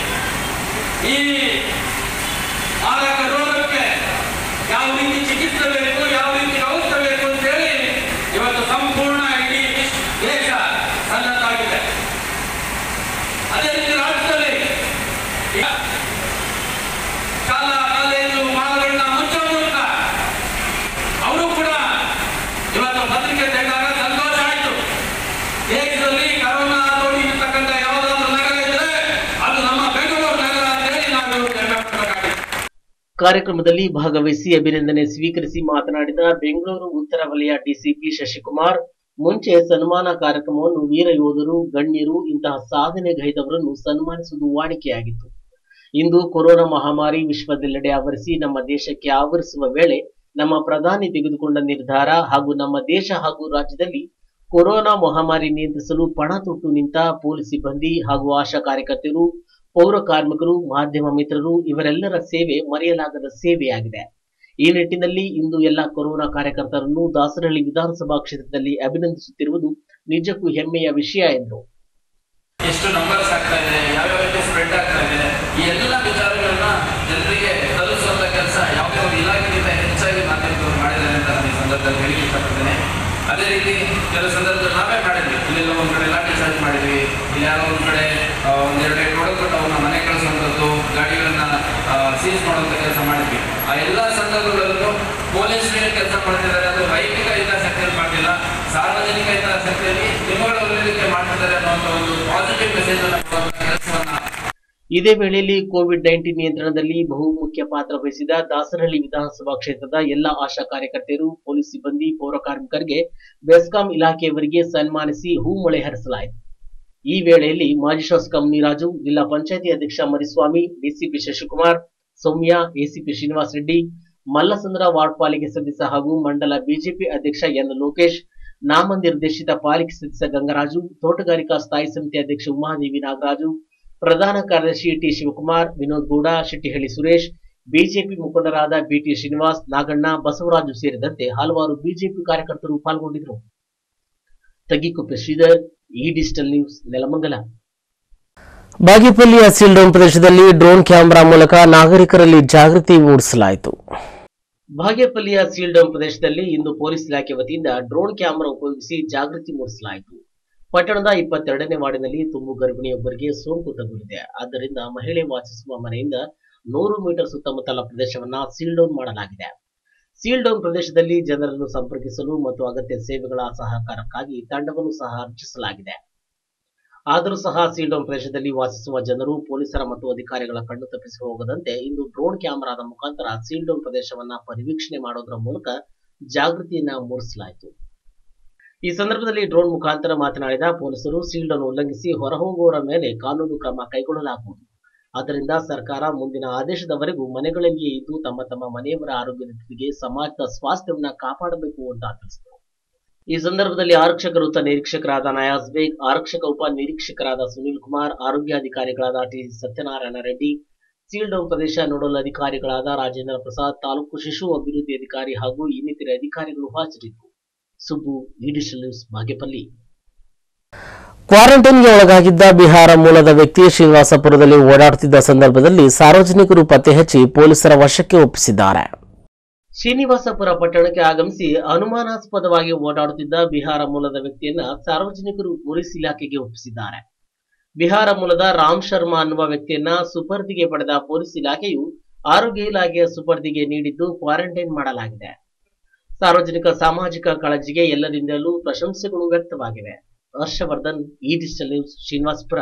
ಈ ಮಾರಕ ರೋಗಕ್ಕೆ ಯಾವ ರೀತಿ ಚಿಕಿತ್ಸೆ ಬೇಕು ಯಾವ ರೀತಿ ಔಷಧ ಬೇಕು ಅಂತೇಳಿ ಇವತ್ತು ಸಂಪೂರ್ಣ ಇಡೀ ದೇಶ ಸನ್ನದ್ಧಾಗಿದೆ ಅದೇ ರೀತಿ ರಾಜ್ಯದಲ್ಲಿ ಈಗ ಶಾಲಾ ಕಾಲೇಜು ಮಾಲುಗಳನ್ನ ಮುಚ್ಚೋ ಮೂಲಕ ಅವರು ಕೂಡ ಇವತ್ತು ಪತ್ರಿಕೆ ತೆಗೆದಾಗ ಸಂತೋಷ ಆಯಿತು ದೇಶದಲ್ಲಿ ಕರೋನಾ ತೋಡಿ ಇರ್ತಕ್ಕಂಥ ಯಾವುದಾದ್ರೂ ನಗರ ಇದ್ರೆ ಅದು ನಮ್ಮ ಬೆಂಗಳೂರು ನಗರ ಅಂತೇಳಿ ನಾವು ಇವತ್ತು ಹೆಮ್ಮೆ ಪಡಬೇಕಾಗಿದೆ ಕಾರ್ಯಕ್ರಮದಲ್ಲಿ ಭಾಗವಹಿಸಿ ಅಭಿನಂದನೆ ಸ್ವೀಕರಿಸಿ ಮಾತನಾಡಿದ ಬೆಂಗಳೂರು ಉತ್ತರ ವಲಯ ಡಿಸಿಪಿ ಶಶಿಕುಮಾರ್ ಮುಂಚೆ ಸನ್ಮಾನ ಕಾರ್ಯಕ್ರಮವನ್ನು ವೀರ ಯೋಧರು ಗಣ್ಯರು ಇಂತಹ ಸಾಧನೆಗೈದವರನ್ನು ಸನ್ಮಾನಿಸುವುದು ವಾಡಿಕೆಯಾಗಿತ್ತು ಇಂದು ಕೊರೋನಾ ಮಹಾಮಾರಿ ವಿಶ್ವದೆಲ್ಲೆಡೆ ಆವರಿಸಿ ನಮ್ಮ ದೇಶಕ್ಕೆ ಆವರಿಸುವ ವೇಳೆ ನಮ್ಮ ಪ್ರಧಾನಿ ತೆಗೆದುಕೊಂಡ ನಿರ್ಧಾರ ಹಾಗೂ ನಮ್ಮ ದೇಶ ಹಾಗೂ ರಾಜ್ಯದಲ್ಲಿ ಕೊರೋನಾ ಮಹಾಮಾರಿ ನಿಯಂತ್ರಿಸಲು ಪಣ ತೊಟ್ಟು ನಿಂತ ಪೊಲೀಸ್ ಸಿಬ್ಬಂದಿ ಹಾಗೂ ಆಶಾ ಕಾರ್ಯಕರ್ತರು ಪೌರ ಕಾರ್ಮಿಕರು ಮಾಧ್ಯಮ ಮಿತ್ರರು ಇವರೆಲ್ಲರ ಸೇವೆ ಮರೆಯಲಾಗದ ಸೇವೆಯಾಗಿದೆ ಈ ನಿಟ್ಟಿನಲ್ಲಿ ಇಂದು ಎಲ್ಲ ಕೊರೋನಾ ಕಾರ್ಯಕರ್ತರನ್ನು ದಾಸರಹಳ್ಳಿ ವಿಧಾನಸಭಾ ಕ್ಷೇತ್ರದಲ್ಲಿ ಅಭಿನಂದಿಸುತ್ತಿರುವುದು ನಿಜಕ್ಕೂ ಹೆಮ್ಮೆಯ ವಿಷಯ ಎಂದರು ಎಷ್ಟು ನಂಬರ್ಸ್ ಆಗ್ತಾ ಇದೆ ಯಾವ್ಯಾವ ರೀತಿ ಸ್ಪ್ರೆಡ್ ಆಗ್ತಾ ಇದೆ ಈ ಎಲ್ಲ ವಿಚಾರಗಳನ್ನ ಜನರಿಗೆ ತಲುಪಿಸುವಂತ ಕೆಲಸ ಯಾವುದೇ ಒಂದು ಇಲಾಖೆಗಿಂತ ಹೆಚ್ಚಾಗಿ ಮಾಧ್ಯಮದವರು ಮಾಡಿದ್ದಾರೆ ಅಂತ ನಾನು ಈ ಸಂದರ್ಭದಲ್ಲಿ ಹೇಳಿ ಇಷ್ಟಪಡ್ತೇನೆ ಅದೇ ರೀತಿ ಕೆಲವು ಸಂದರ್ಭದಲ್ಲಿ ನಾವೇ ಮಾಡಿದ್ವಿ ಇಲ್ಲೆಲ್ಲ ಒಂದ್ ಕಡೆ ಲಾಠಿ ಚಾರ್ಜ್ ಮಾಡಿದ್ವಿ ಇಲ್ಲಿ ಯಾರೋ ಒಂದ್ ಕಡೆ ಆ, ಒಂದ್ ಎರಡು ಎರಡು ಹೊಡೆದ್ಬಿಟ್ಟು ಅವ್ರನ್ನ ಮನೆ ಕಳಿಸುವಂಥದ್ದು ಗಾಡಿಗಳನ್ನ ಸೀಸ್ ಮಾಡುವಂತ ಕೆಲಸ ಮಾಡಿದ್ವಿ ಆ ಎಲ್ಲ ಸಂದರ್ಭಗಳಲ್ಲೂ ಪೊಲೀಸರು ಏನು ಕೆಲಸ ಮಾಡ್ತಿದ್ದಾರೆ ಅದು ವೈಯಕ್ತಿಕ ಹಿತಾಸಕ್ತಿಯಲ್ಲಿ ಮಾಡಲಿಲ್ಲ ಸಾರ್ವಜನಿಕ ಹಿತಾಸಕ್ತಿಯಲ್ಲಿ ನಿಮ್ಮಗಳ ಉಳಿಲಿಕ್ಕೆ ಮಾಡ್ತಿದ್ದಾರೆ ಅನ್ನುವಂಥ ಒಂದು ಪಾಸಿಟಿವ್ ಮೆಸೇಜ್ ಅನ್ನು ಕೊಡುವಂತ ಕೆಲಸವನ್ನ ಇದೇ ವೇಳೆಯಲ್ಲಿ ಕೋವಿಡ್ ನೈನ್ಟೀನ್ ನಿಯಂತ್ರಣದಲ್ಲಿ ಬಹುಮುಖ್ಯ ಪಾತ್ರ ವಹಿಸಿದ ದಾಸರಹಳ್ಳಿ ವಿಧಾನಸಭಾ ಕ್ಷೇತ್ರದ ಎಲ್ಲ ಆಶಾ ಕಾರ್ಯಕರ್ತೆಯರು ಪೊಲೀಸ್ ಸಿಬ್ಬಂದಿ ಪೌರ ಕಾರ್ಮಿಕರಿಗೆ ಬೆಸ್ಕಾಂ ಇಲಾಖೆಯವರಿಗೆ ಸನ್ಮಾನಿಸಿ ಹೂಮಳೆ ಹರಿಸಲಾಯಿತು ಈ ವೇಳೆಯಲ್ಲಿ ಮಾಜಿ ಶಾಸಕ ಮುನಿರಾಜು ಜಿಲ್ಲಾ ಪಂಚಾಯತಿ ಅಧ್ಯಕ್ಷ Mariswamy DCP Shashikumar Soumya ACP Srinivas Reddy Mallasandra ward ಪಾಲಿಕೆ ಸದಸ್ಯ ಹಾಗೂ ಮಂಡಲ ಬಿಜೆಪಿ ಅಧ್ಯಕ್ಷ ಎನ್ ಲೋಕೇಶ್ ನಾಮನಿರ್ದೇಶಿತ ಪಾಲಿಕೆ ಸದಸ್ಯ ಗಂಗರಾಜು ತೋಟಗಾರಿಕಾ ಸ್ಥಾಯಿ ಸಮಿತಿ ಅಧ್ಯಕ್ಷ ಉಮಾದೇವಿ ನಾಗರಾಜು ಪ್ರಧಾನ ಕಾರ್ಯದರ್ಶಿ ಟಿ ಶಿವಕುಮಾರ್ ವಿನೋದ್ ಗೌಡ ಶೆಟ್ಟಿಹಳ್ಳಿ ಸುರೇಶ್ ಬಿಜೆಪಿ ಮುಖಂಡರಾದ ಬಿಟಿ ಶ್ರೀನಿವಾಸ್ ನಾಗಣ್ಣ ಬಸವರಾಜು ಸೇರಿದಂತೆ ಹಲವಾರು ಬಿಜೆಪಿ ಕಾರ್ಯಕರ್ತರು ಪಾಲ್ಗೊಂಡಿದ್ದರು ತಗ್ಗಿಕೊಪ್ಪೆ ಶ್ರೀಧರ್ ಈ ಡಿಜಿಟಲ್ ನ್ಯೂಸ್ ನೆಲಮಂಗಲ ಬಾಗೇಪಲ್ಲಿಯ ಸೀಲ್ಡೌನ್ ಪ್ರದೇಶದಲ್ಲಿ ಡ್ರೋನ್ ಕ್ಯಾಮೆರಾ ಮೂಲಕ ನಾಗರಿಕರಲ್ಲಿ ಜಾಗೃತಿ ಮೂಡಿಸಲಾಯಿತು ಬಾಗೇಪಲ್ಲಿಯ ಸೀಲ್ಡೌನ್ ಪ್ರದೇಶದಲ್ಲಿ ಇಂದು ಪೊಲೀಸ್ ಇಲಾಖೆ ವತಿಯಿಂದ ಡ್ರೋನ್ ಕ್ಯಾಮೆರಾ ಉಪಯೋಗಿಸಿ ಜಾಗೃತಿ ಮೂಡಿಸಲಾಯಿತು ಪಟ್ಟಣದ ಇಪ್ಪತ್ತೆರಡನೇ ವಾರ್ಡಿನಲ್ಲಿ ತುಂಬು ಗರ್ಭಿಣಿಯೊಬ್ಬರಿಗೆ ಸೋಂಕು ತಗುಲಿದೆ ಆದ್ದರಿಂದ ಮಹಿಳೆ ವಾಸಿಸುವ ಮನೆಯಿಂದ ನೂರು ಮೀಟರ್ ಸುತ್ತಮುತ್ತಲ ಪ್ರದೇಶವನ್ನ ಸೀಲ್ ಡೌನ್ ಮಾಡಲಾಗಿದೆ ಸೀಲ್ ಡೌನ್ ಪ್ರದೇಶದಲ್ಲಿ ಜನರನ್ನು ಸಂಪರ್ಕಿಸಲು ಮತ್ತು ಅಗತ್ಯ ಸೇವೆಗಳ ಸಹಕಾರಕ್ಕಾಗಿ ತಂಡವನ್ನು ಸಹ ರಚಿಸಲಾಗಿದೆ ಆದರೂ ಸಹ ಸೀಲ್ ಡೌನ್ ಪ್ರದೇಶದಲ್ಲಿ ವಾಸಿಸುವ ಜನರು ಪೊಲೀಸರ ಮತ್ತು ಅಧಿಕಾರಿಗಳ ಕಣ್ಣು ತಪ್ಪಿಸಿ ಹೋಗದಂತೆ ಇಂದು ಡ್ರೋನ್ ಕ್ಯಾಮೆರಾದ ಮುಖಾಂತರ ಸೀಲ್ ಡೌನ್ ಪ್ರದೇಶವನ್ನ ಪರಿವೀಕ್ಷಣೆ ಮಾಡೋದರ ಮೂಲಕ ಜಾಗೃತಿಯನ್ನ ಮೂಡಿಸಲಾಯಿತು ಈ ಸಂದರ್ಭದಲ್ಲಿ ಡ್ರೋನ್ ಮುಖಾಂತರ ಮಾತನಾಡಿದ ಪೊಲೀಸರು ಸೀಲ್ಡ್ ಅನ್ನು ಉಲ್ಲಂಘಿಸಿ ಹೊರಹೋಗುವವರ ಮೇಲೆ ಕಾನೂನು ಕ್ರಮ ಕೈಗೊಳ್ಳಲಾಗುವುದು ಆದ್ದರಿಂದ ಸರ್ಕಾರ ಮುಂದಿನ ಆದೇಶದವರೆಗೂ ಮನೆಗಳಲ್ಲಿಯೇ ಇದ್ದು ತಮ್ಮ ತಮ್ಮ ಮನೆಯವರ ಆರೋಗ್ಯದ ಜೊತೆಗೆ ಸಮಾಜದ ಸ್ವಾಸ್ಥ್ಯವನ್ನ ಕಾಪಾಡಬೇಕು ಅಂತ ತಿಳಿಸಿದರು ಈ ಸಂದರ್ಭದಲ್ಲಿ ಆರಕ್ಷಕ ವೃತ್ತ ನಿರೀಕ್ಷಕರಾದ ನಯಾಜ್ ಬೇಗ್ ಆರಕ್ಷಕ ಉಪ ನಿರೀಕ್ಷಕರಾದ ಸುನಿಲ್ ಕುಮಾರ್ ಆರೋಗ್ಯಾಧಿಕಾರಿಗಳಾದ T Satyanarayana Reddy seal down ಪ್ರದೇಶ ನೋಡಲ್ ಅಧಿಕಾರಿಗಳಾದ ರಾಜೇಂದ್ರ ಪ್ರಸಾದ್ ತಾಲೂಕು ಶಿಶು ಅಭಿವೃದ್ಧಿ ಅಧಿಕಾರಿ ಹಾಗೂ ಇನ್ನಿತರೆ ಅಧಿಕಾರಿಗಳು ಹಾಜರಿದ್ದರು ಸುಬ್ಬು ಈಡಿಷಲ್ ನ್ಯೂಸ್ ಬಾಗೇಪಲ್ಲಿ ಕ್ವಾರಂಟೈನ್ಗೆ ಒಳಗಾಗಿದ್ದ ಬಿಹಾರ ಮೂಲದ ವ್ಯಕ್ತಿ ಶ್ರೀನಿವಾಸಪುರದಲ್ಲಿ ಓಡಾಡುತ್ತಿದ್ದ ಸಂದರ್ಭದಲ್ಲಿ ಸಾರ್ವಜನಿಕರು ಪತ್ತೆ ಹಚ್ಚಿ ಪೊಲೀಸರ ವಶಕ್ಕೆ ಒಪ್ಪಿಸಿದ್ದಾರೆ ಶ್ರೀನಿವಾಸಪುರ ಪಟ್ಟಣಕ್ಕೆ ಆಗಮಿಸಿ ಅನುಮಾನಾಸ್ಪದವಾಗಿ ಓಡಾಡುತ್ತಿದ್ದ ಬಿಹಾರ ಮೂಲದ ವ್ಯಕ್ತಿಯನ್ನ ಸಾರ್ವಜನಿಕರು ಪೊಲೀಸ್ ಇಲಾಖೆಗೆ ಒಪ್ಪಿಸಿದ್ದಾರೆ ಬಿಹಾರ ಮೂಲದ ರಾಮ್ ಶರ್ಮಾ ಅನ್ನುವ ವ್ಯಕ್ತಿಯನ್ನ ಸುಪರ್ದಿಗೆ ಪಡೆದ ಪೊಲೀಸ್ ಇಲಾಖೆಯು ಆರೋಗ್ಯ ಇಲಾಖೆಯ ಸುಪರ್ದಿಗೆ ನೀಡಿದ್ದು ಕ್ವಾರಂಟೈನ್ ಮಾಡಲಾಗಿದೆ ಸಾರ್ವಜನಿಕ ಸಾಮಾಜಿಕ ಕಾಳಜಿಗೆ ಎಲ್ಲರಿಂದಲೂ ಪ್ರಶಂಸೆಗಳು ವ್ಯಕ್ತವಾಗಿವೆ ಹರ್ಷವರ್ಧನ್ ಈ ಡಿಜಿಟಲ್ ನ್ಯೂಸ್ ಶ್ರೀನಿವಾಸಪುರ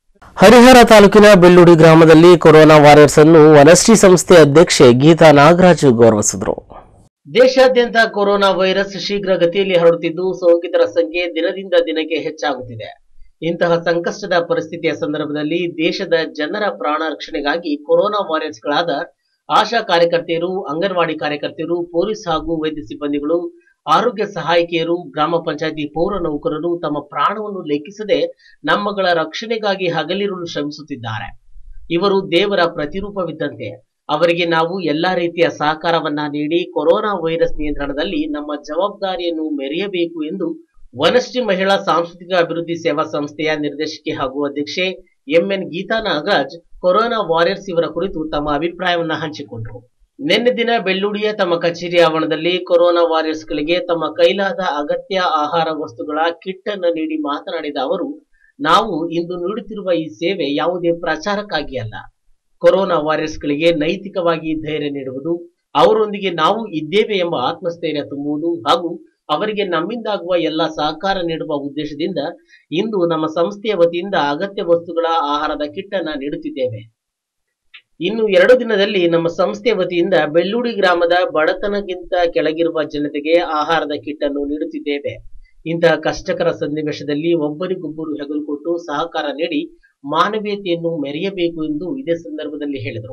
ಹರಿಹರ ತಾಲೂಕಿನ ಬೆಳ್ಳೂಡಿ ಗ್ರಾಮದಲ್ಲಿ ಕೊರೋನಾ ವಾರಿಯರ್ಸ್ ಅನ್ನು ವನಶ್ರೀ ಸಂಸ್ಥೆ ಅಧ್ಯಕ್ಷೆ ಗೀತಾ ನಾಗರಾಜು ಗೌರವಿಸಿದರು ದೇಶಾದ್ಯಂತ ಕೊರೋನಾ ವೈರಸ್ ಶೀಘ್ರ ಗತಿಯಲ್ಲಿ ಹರಡುತ್ತಿದ್ದು ಸೋಂಕಿತರ ಸಂಖ್ಯೆ ದಿನದಿಂದ ದಿನಕ್ಕೆ ಹೆಚ್ಚಾಗುತ್ತಿದೆ ಇಂತಹ ಸಂಕಷ್ಟದ ಪರಿಸ್ಥಿತಿಯ ಸಂದರ್ಭದಲ್ಲಿ ದೇಶದ ಜನರ ಪ್ರಾಣ ರಕ್ಷಣೆಗಾಗಿ ಕೊರೋನಾ ವಾರಿಯರ್ಸ್ಗಳಾದ ಆಶಾ ಕಾರ್ಯಕರ್ತೆಯರು ಅಂಗನವಾಡಿ ಕಾರ್ಯಕರ್ತೆಯರು ಪೊಲೀಸ್ ಹಾಗೂ ವೈದ್ಯ ಸಿಬ್ಬಂದಿಗಳು ಆರೋಗ್ಯ ಸಹಾಯಕಿಯರು ಗ್ರಾಮ ಪಂಚಾಯತಿ ಪೌರ ನೌಕರರು ತಮ್ಮ ಪ್ರಾಣವನ್ನು ಲೆಕ್ಕಿಸದೆ ನಮ್ಮಗಳ ರಕ್ಷಣೆಗಾಗಿ ಹಗಲಿರುಳು ಶ್ರಮಿಸುತ್ತಿದ್ದಾರೆ ಇವರು ದೇವರ ಪ್ರತಿರೂಪವಿದ್ದಂತೆ ಅವರಿಗೆ ನಾವು ಎಲ್ಲಾ ರೀತಿಯ ಸಹಕಾರವನ್ನ ನೀಡಿ ಕೊರೋನಾ ವೈರಸ್ ನಿಯಂತ್ರಣದಲ್ಲಿ ನಮ್ಮ ಜವಾಬ್ದಾರಿಯನ್ನು ಮೆರೆಯಬೇಕು ಎಂದು ವನಶ್ರೀ ಮಹಿಳಾ ಸಾಂಸ್ಕೃತಿಕ ಅಭಿವೃದ್ಧಿ ಸೇವಾ ಸಂಸ್ಥೆಯ ನಿರ್ದೇಶಕಿ ಹಾಗೂ ಅಧ್ಯಕ್ಷೆ MN Geetha Nagaraj corona warriors ಇವರ ಕುರಿತು ತಮ್ಮ ಅಭಿಪ್ರಾಯವನ್ನ ಹಂಚಿಕೊಂಡರು ನಿನ್ನೆ ದಿನ ಬೆಳ್ಳೂಡಿಯ ತಮ್ಮ ಕಚೇರಿ ಆವರಣದಲ್ಲಿ ಕೊರೋನಾ ವಾರಿಯರ್ಸ್ಗಳಿಗೆ ತಮ್ಮ ಕೈಲಾದ ಅಗತ್ಯ ಆಹಾರ ವಸ್ತುಗಳ ಕಿಟ್ ಅನ್ನು ನೀಡಿ ಮಾತನಾಡಿದ ಅವರು ನಾವು ಇಂದು ನೀಡುತ್ತಿರುವ ಈ ಸೇವೆ ಯಾವುದೇ ಪ್ರಚಾರಕ್ಕಾಗಿ ಅಲ್ಲ ಕೊರೋನಾ ವಾರಿಯರ್ಸ್ಗಳಿಗೆ ನೈತಿಕವಾಗಿ ಧೈರ್ಯ ನೀಡುವುದು ಅವರೊಂದಿಗೆ ನಾವು ಇದ್ದೇವೆ ಎಂಬ ಆತ್ಮಸ್ಥೈರ್ಯ ತುಂಬುವುದು ಹಾಗೂ ಅವರಿಗೆ ನಮ್ಮಿಂದಾಗುವ ಎಲ್ಲ ಸಹಕಾರ ನೀಡುವ ಉದ್ದೇಶದಿಂದ ಇಂದು ನಮ್ಮ ಸಂಸ್ಥೆಯ ವತಿಯಿಂದ ಅಗತ್ಯ ವಸ್ತುಗಳ ಆಹಾರದ ಕಿಟ್ ಅನ್ನ ನೀಡುತ್ತಿದ್ದೇವೆ ಇನ್ನು ಎರಡು ದಿನದಲ್ಲಿ ನಮ್ಮ ಸಂಸ್ಥೆ ವತಿಯಿಂದ ಬೆಳ್ಳೂಡಿ ಗ್ರಾಮದ ಬಡತನಕ್ಕಿಂತ ಕೆಳಗಿರುವ ಜನತೆಗೆ ಆಹಾರದ ಕಿಟ್ ಅನ್ನು ನೀಡುತ್ತಿದ್ದೇವೆ ಇಂತಹ ಕಷ್ಟಕರ ಸನ್ನಿವೇಶದಲ್ಲಿ ಒಬ್ಬರಿಗೊಬ್ಬರು ಹೆಗಲು ಕೊಟ್ಟು ಸಹಕಾರ ನೀಡಿ ಮಾನವೀಯತೆಯನ್ನು ಮೆರೆಯಬೇಕು ಎಂದು ಇದೇ ಸಂದರ್ಭದಲ್ಲಿ ಹೇಳಿದರು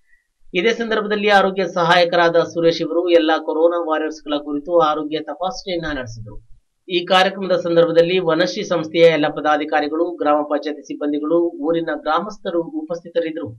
ಇದೇ ಸಂದರ್ಭದಲ್ಲಿ ಆರೋಗ್ಯ ಸಹಾಯಕರಾದ ಸುರೇಶ್ ಇವರು ಎಲ್ಲ ಕೊರೋನಾ ವಾರಿಯರ್ಸ್ಗಳ ಕುರಿತು ಆರೋಗ್ಯ ತಪಾಸಣೆಯನ್ನ ನಡೆಸಿದರು ಈ ಕಾರ್ಯಕ್ರಮದ ಸಂದರ್ಭದಲ್ಲಿ ವನಶ್ರೀ ಸಂಸ್ಥೆಯ ಎಲ್ಲ ಪದಾಧಿಕಾರಿಗಳು ಗ್ರಾಮ ಪಂಚಾಯತಿ ಸಿಬ್ಬಂದಿಗಳು ಊರಿನ ಗ್ರಾಮಸ್ಥರು ಉಪಸ್ಥಿತರಿದ್ದರು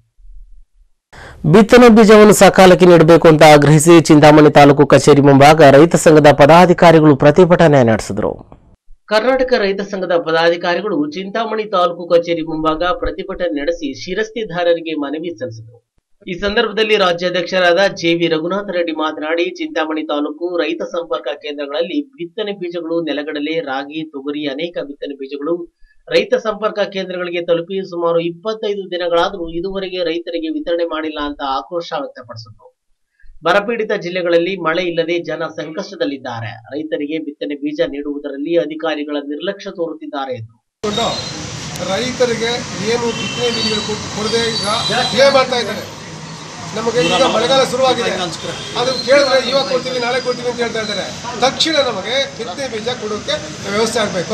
ಬಿತ್ತನೆ ಬೀಜವನ್ನು ಸಕಾಲಕ್ಕೆ ನೀಡಬೇಕು ಅಂತ ಆಗ್ರಹಿಸಿ ಚಿಂತಾಮಣಿ ತಾಲೂಕು ಕಚೇರಿ ಮುಂಭಾಗ ರೈತ ಸಂಘದ ಪದಾಧಿಕಾರಿಗಳು ಪ್ರತಿಭಟನೆ ನಡೆಸಿದರು ಕರ್ನಾಟಕ ರೈತ ಸಂಘದ ಪದಾಧಿಕಾರಿಗಳು ಚಿಂತಾಮಣಿ ತಾಲೂಕು ಕಚೇರಿ ಮುಂಭಾಗ ಪ್ರತಿಭಟನೆ ನಡೆಸಿ ಶಿರಸ್ತಿದಾರರಿಗೆ ಮನವಿ ಸಲ್ಲಿಸಿದರು ಈ ಸಂದರ್ಭದಲ್ಲಿ ರಾಜ್ಯಾಧ್ಯಕ್ಷರಾದ ಜೆವಿ ರಘುನಾಥ ರೆಡ್ಡಿ ಮಾತನಾಡಿ ಚಿಂತಾಮಣಿ ತಾಲೂಕು ರೈತ ಸಂಪರ್ಕ ಕೇಂದ್ರಗಳಲ್ಲಿ ಬಿತ್ತನೆ ಬೀಜಗಳು ನೆಲಗಡಲೆ ರಾಗಿ ತೊಗರಿ ಅನೇಕ ಬಿತ್ತನೆ ಬೀಜಗಳು ರೈತ ಸಂಪರ್ಕ ಕೇಂದ್ರಗಳಿಗೆ ತಲುಪಿ ಸುಮಾರು ಇಪ್ಪತ್ತೈದು ದಿನಗಳಾದರೂ ಇದುವರೆಗೆ ರೈತರಿಗೆ ವಿತರಣೆ ಮಾಡಿಲ್ಲ ಅಂತ ಆಕ್ರೋಶ ವ್ಯಕ್ತಪಡಿಸಿದರು ಬರಪೀಡಿತ ಜಿಲ್ಲೆಗಳಲ್ಲಿ ಮಳೆ ಇಲ್ಲದೆ ಜನ ಸಂಕಷ್ಟದಲ್ಲಿದ್ದಾರೆ ರೈತರಿಗೆ ಬಿತ್ತನೆ ಬೀಜ ನೀಡುವುದರಲ್ಲಿ ಅಧಿಕಾರಿಗಳ ನಿರ್ಲಕ್ಷ್ಯ ತೋರುತ್ತಿದ್ದಾರೆ ಎಂದರು ಕೊಂಡು ರೈತರಿಗೆ ಏನು ಬಿತ್ತನೆ ಬೀಜಗಳು ಕೊಡ್- ಕೊಡದೆ ಈಗ ಡಿಲೇ ಮಾಡ್ತಾ ಇದ್ದಾರೆ ನಮಗೆ ಈಗ ಮಳೆಗಾಲ ಶುರುವಾಗಿದೆ ಅದು ಕೇಳಿದ್ರೆ ಇವಾಗ ಕೊಡ್ತೀವಿ ನಾಳೆ ಕೊಡ್ತೀವಿ ಅಂತ ಹೇಳ್ತಾ ಇದ್ದಾರೆ ತಕ್ಷಣ ನಮಗೆ ಬಿತ್ತನೆ ಬೀಜ ಕೊಡೋಕೆ ವ್ಯವಸ್ಥೆ ಆಗಬೇಕು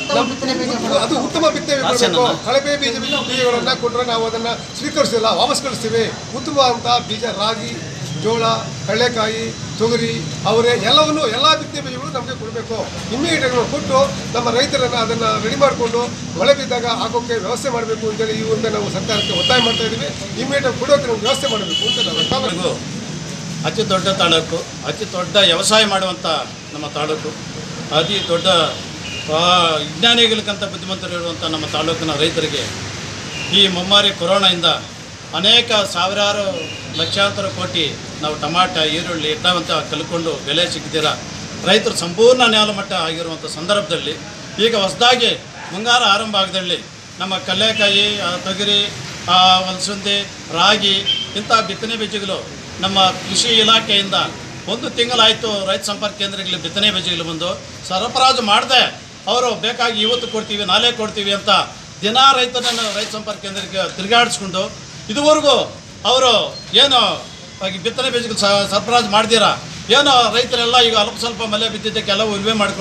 ಅದು ಉತ್ತಮ ಬಿತ್ತನೆ ಬೀಜ ಕೊಡಬೇಕು ಕಳಪೆ ಬೀಜ ಬೀಜ- ಬೀಜಗಳನ್ನ ಕೊಟ್ಟರೆ ನಾವು ಅದನ್ನ ಸ್ವೀಕರಿಸಿಲ್ಲ ವಾಪಸ್ ಕಳಿಸ್ತೀವಿ ಉತ್ತಮವಾದಂಥ ಬೀಜ ರಾಗಿ ಜೋಳ ಕಡಲೆಕಾಯಿ ತೊಗರಿ ಅವರೇ ಎಲ್ಲವನ್ನು ಎಲ್ಲ ಬಿತ್ತನೆ ಬೀಜಗಳು ನಮಗೆ ಕೊಡಬೇಕು ಇಮ್ಮಿಡಿಯೇಟ್ ಕೊಟ್ಟು ನಮ್ಮ ರೈತರನ್ನ ಅದನ್ನ ರೆಡಿ ಮಾಡಿಕೊಂಡು ಮಳೆ ಬಿದ್ದಾಗ ಹಾಕೋಕೆ ವ್ಯವಸ್ಥೆ ಮಾಡಬೇಕು ಅಂತೇಳಿ ಈ ಒಂದು ನಾವು ಸರ್ಕಾರಕ್ಕೆ ಒತ್ತಾಯ ಮಾಡ್ತಾ ಇದ್ದೀವಿ ಇಮ್ಮಿಡಿಯೇಟ್ ಕೊಡೋಕೆ ನಾವು ವ್ಯವಸ್ಥೆ ಮಾಡಬೇಕು ಅಂತ ನಾವು ಒತ್ತಾಯ ಇದು ಅತಿ ದೊಡ್ಡ ತಾಲೂಕು ಅತಿ ದೊಡ್ಡ ವ್ಯವಸಾಯ ಮಾಡುವಂಥ ನಮ್ಮ ತಾಲೂಕು ಅತಿ ದೊಡ್ಡ ಆ, ವಿಜ್ಞಾನಿಗಳಿಗಂತ ಬುದ್ಧಿವಂತರು ಇರುವಂಥ ನಮ್ಮ ತಾಲೂಕಿನ ರೈತರಿಗೆ ಈ ಮುಮ್ಮಾರಿ ಕೊರೋನಾಯಿಂದ ಅನೇಕ ಸಾವಿರಾರು ಲಕ್ಷಾಂತರ ಕೋಟಿ ನಾವು ಟಮಾಟ ಈರುಳ್ಳಿ ಇಟ್ಟವಂತ ಕಲ್ಕೊಂಡು ಬೆಲೆ ಸಿಗದಿರ ರೈತರು ಸಂಪೂರ್ಣ ನ್ಯಾಲಮಟ್ಟ ಆಗಿರುವಂಥ ಸಂದರ್ಭದಲ್ಲಿ ಈಗ ಹೊಸದಾಗಿ ಮುಂಗಾರು ಆರಂಭ ಆಗದಲ್ಲಿ ನಮ್ಮ ಕಡಲೆಕಾಯಿ ಆ, ತೊಗರಿ ಆ, ಅಲಸಂದೆ ರಾಗಿ ಇಂಥ ಬಿತ್ತನೆ ಬೀಜಗಳು ನಮ್ಮ ಕೃಷಿ ಇಲಾಖೆಯಿಂದ ಒಂದು ತಿಂಗಳಾಯಿತು ರೈತ ಸಂಪರ್ಕ ಕೇಂದ್ರಗಳಿಗೆ ಬಿತ್ತನೆ ಬೀಜಗಳು ಬಂದು ಸರಬರಾಜು ಮಾಡದೆ ಅವರು ಬೇಕಾಗಿ ಇವತ್ತು ಕೊಡ್ತೀವಿ ನಾಳೆ ಕೊಡ್ತೀವಿ ಅಂತ ದಿನಾ ರೈತನನ್ನು ರೈತ ಸಂಪರ್ಕ ಕೇಂದ್ರಕ್ಕೆ ತಿರುಗಾಡಿಸ್ಕೊಂಡು ಇದುವರೆಗೂ ಅವರು ಏನು ಈ ಬಿತ್ತನೆ ಬೀಜಗಳು ಸ- ಸರಬರಾಜು ಮಾಡ್ದಿರಾ ಏನೋ ರೈತರೆಲ್ಲ ಈಗ ಅಲ್ಪ ಸ್ವಲ್ಪ ಮಳೆ ಬಿದ್ದಿದ್ದಕ್ಕೆ ಎಲ್ಲ ಉಲ್ವೆ ಮಾಡಿಕೊಂಡು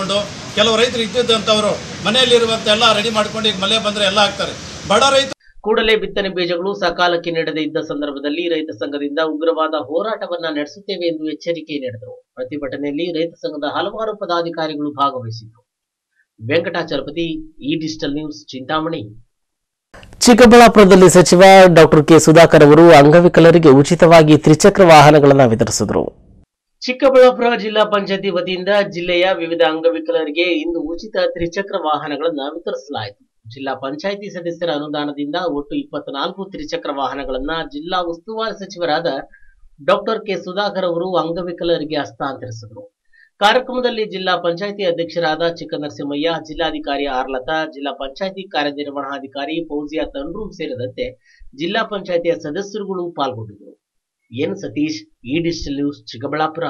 ಕೆಲವು ರೈತರು ಇದ್ದಿದ್ದಂಥವರು ಮನೆಯಲ್ಲಿರುವಂಥ ಎಲ್ಲ ರೆಡಿ ಮಾಡ್ಕೊಂಡು ಈಗ ಮಳೆ ಬಂದರೆ ಎಲ್ಲ ಹಾಕ್ತಾರೆ ಬಡ ರೈತ ಕೂಡಲೇ ಬಿತ್ತನೆ ಬೀಜಗಳು ಸಕಾಲಕ್ಕೆ ನೀಡದೇ ಇದ್ದ ಸಂದರ್ಭದಲ್ಲಿ ರೈತ ಸಂಘದಿಂದ ಉಗ್ರವಾದ ಹೋರಾಟವನ್ನ ನಡೆಸುತ್ತೇವೆ ಎಂದು ಎಚ್ಚರಿಕೆ ನೀಡಿದರು ಪ್ರತಿಭಟನೆಯಲ್ಲಿ ರೈತ ಸಂಘದ ಹಲವಾರು ಪದಾಧಿಕಾರಿಗಳು ಭಾಗವಹಿಸಿದ್ರು ವೆಂಕಟಾಚಲಪತಿ ಈ ಡಿಜಿಟಲ್ ನ್ಯೂಸ್ ಚಿಂತಾಮಣಿ ಚಿಕ್ಕಬಳ್ಳಾಪುರದಲ್ಲಿ ಸಚಿವ ಡಾಕ್ಟರ್ ಕೆ ಸುಧಾಕರ್ ಅವರು ಅಂಗವಿಕಲರಿಗೆ ಉಚಿತವಾಗಿ ತ್ರಿಚಕ್ರ ವಾಹನಗಳನ್ನು ವಿತರಿಸಿದರು ಚಿಕ್ಕಬಳ್ಳಾಪುರ ಜಿಲ್ಲಾ ಪಂಚಾಯತಿ ವತಿಯಿಂದ ಜಿಲ್ಲೆಯ ವಿವಿಧ ಅಂಗವಿಕಲರಿಗೆ ಇಂದು ಉಚಿತ ತ್ರಿಚಕ್ರ ವಾಹನಗಳನ್ನು ವಿತರಿಸಲಾಯಿತು ಜಿಲ್ಲಾ ಪಂಚಾಯಿತಿ ಸದಸ್ಯರ ಅನುದಾನದಿಂದ ಒಟ್ಟು ಇಪ್ಪತ್ನಾಲ್ಕು ತ್ರಿಚಕ್ರ ವಾಹನಗಳನ್ನ ಜಿಲ್ಲಾ ಉಸ್ತುವಾರಿ ಸಚಿವರಾದ ಡಾಕ್ಟರ್ ಕೆ ಸುಧಾಕರ್ ಅವರು ಅಂಗವಿಕಲರಿಗೆ ಹಸ್ತಾಂತರಿಸಿದರು ಕಾರ್ಯಕ್ರಮದಲ್ಲಿ ಜಿಲ್ಲಾ ಪಂಚಾಯಿತಿ ಅಧ್ಯಕ್ಷರಾದ ಚಿಕ್ಕನರಸಿಂಹಯ್ಯ ಜಿಲ್ಲಾಧಿಕಾರಿ ಆರ್ಲತಾ ಜಿಲ್ಲಾ ಪಂಚಾಯಿತಿ ಕಾರ್ಯನಿರ್ವಹಣಾಧಿಕಾರಿ ಫೌಜಿಯಾ ತನ್ರೂಮ್ ಸೇರಿದಂತೆ ಜಿಲ್ಲಾ ಪಂಚಾಯಿತಿಯ ಸದಸ್ಯರುಗಳು ಪಾಲ್ಗೊಂಡಿದ್ದರು ಎನ್ ಸತೀಶ್ ಈ ಡಿಜಿಟಲ್ ನ್ಯೂಸ್ ಚಿಕ್ಕಬಳ್ಳಾಪುರ